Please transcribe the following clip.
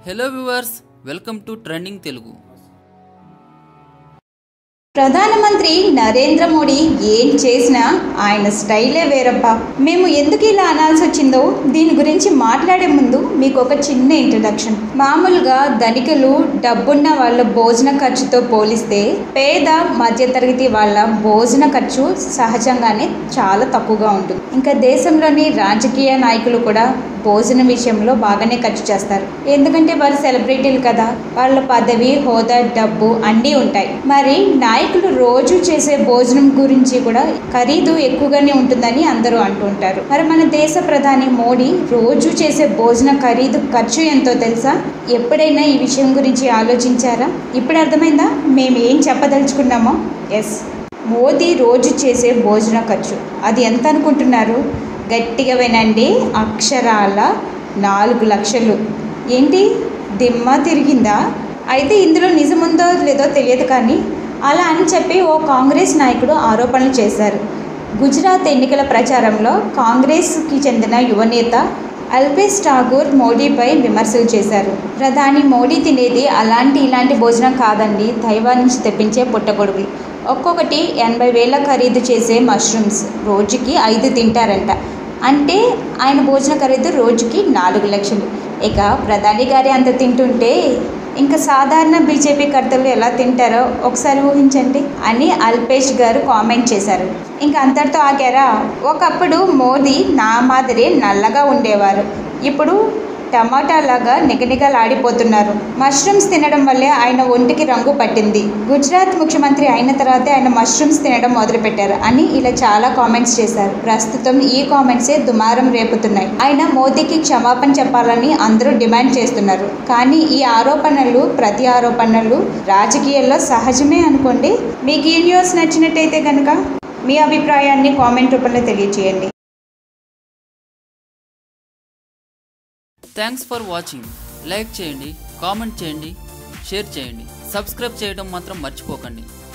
hello viewers welcome to trending Telugu ప్రధానమంత్రి నరేంద్ర మోడీ ఏం చేసినా ఆయన స్టైలే వేరబ్బా మేము ఎందుకు ఇలా అనాల్సి వచ్చిందో దీని గురించి మాట్లాడే ముందు మీకు ఒక చిన్న ఇంట్రడక్షన్ మామూలుగా ధనికులు డబ్బున్న వాళ్ళ భోజన ఖర్చుతో పోలిస్తే పేద మధ్యతరగతి వాళ్ళ భోజన ఖర్చు సహజంగానే చాలా తక్కువగా ఉంటుంది ఇంకా దేశంలోని రాజకీయ నాయకులు కూడా భోజనం విషయంలో బాగానే ఖర్చు చేస్తారు ఎందుకంటే వారు సెలబ్రిటీలు కదా వాళ్ళ పదవి హోదా డబ్బు అన్నీ ఉంటాయి మరి నాయకులు రోజు చేసే భోజనం గురించి కూడా ఖరీదు ఎక్కువగానే ఉంటుందని అందరూ అంటుంటారు మరి మన దేశ ప్రధాని మోడీ రోజు చేసే భోజన ఖరీదు ఖర్చు ఎంతో తెలుసా ఎప్పుడైనా ఈ విషయం గురించి ఆలోచించారా ఇప్పుడు అర్థమైందా మేము ఏం చెప్పదలుచుకున్నామో ఎస్ మోదీ రోజు చేసే భోజన ఖర్చు అది ఎంత అనుకుంటున్నారు గట్టిగా వినండి అక్షరాల నాలుగు లక్షలు ఏంటి దిమ్మ తిరిగిందా అయితే ఇందులో నిజముందో లేదో తెలియదు కానీ అలా అని చెప్పి ఓ కాంగ్రెస్ నాయకుడు ఆరోపణలు చేశారు గుజరాత్ ఎన్నికల ప్రచారంలో కాంగ్రెస్కి చెందిన యువనేత అల్పేష్ ఠాగూర్ మోడీపై విమర్శలు చేశారు ప్రధాని మోడీ తినేది అలాంటి ఇలాంటి భోజనం కాదండి తైవాన్ నుంచి తెప్పించే పుట్టగొడుగులు ఒక్కొక్కటి ఎనభై వేల ఖరీదు చేసే మష్రూమ్స్ రోజుకి ఐదు తింటారంట అంటే ఆయన భోజన ఖరీదు రోజుకి నాలుగు లక్షలు ఇక ప్రధాని గారి అంత తింటుంటే ఇంకా సాధారణ బీజేపీ కర్తలు ఎలా తింటారో ఒకసారి ఊహించండి అని అల్పేష్ గారు కామెంట్ చేశారు ఇంకా అంతటితో ఆగారా ఒకప్పుడు మోదీ నా మాదిరి నల్లగా ఉండేవారు ఇప్పుడు టమాటా లాగా నిగనిగలాడిపోతున్నారు మష్రూమ్స్ తినడం వల్లే ఆయన ఒంటికి రంగు పట్టింది గుజరాత్ ముఖ్యమంత్రి అయిన తర్వాతే ఆయన మష్రూమ్స్ తినడం మొదలుపెట్టారు అని ఇలా చాలా కామెంట్స్ చేశారు ప్రస్తుతం ఈ కామెంట్సే దుమారం రేపుతున్నాయి ఆయన మోదీకి క్షమాపణ చెప్పాలని అందరూ డిమాండ్ చేస్తున్నారు కానీ ఈ ఆరోపణలు ప్రతి ఆరోపణలు రాజకీయాల్లో సహజమే అనుకోండి మీకు ఈ న్యూస్ నచ్చినట్టయితే కనుక మీ అభిప్రాయాన్ని కామెంట్ రూపంలో తెలియజేయండి థ్యాంక్స్ ఫర్ వాచింగ్ లైక్ చేయండి కామెంట్ చేయండి షేర్ చేయండి సబ్స్క్రైబ్ చేయడం మాత్రం మర్చిపోకండి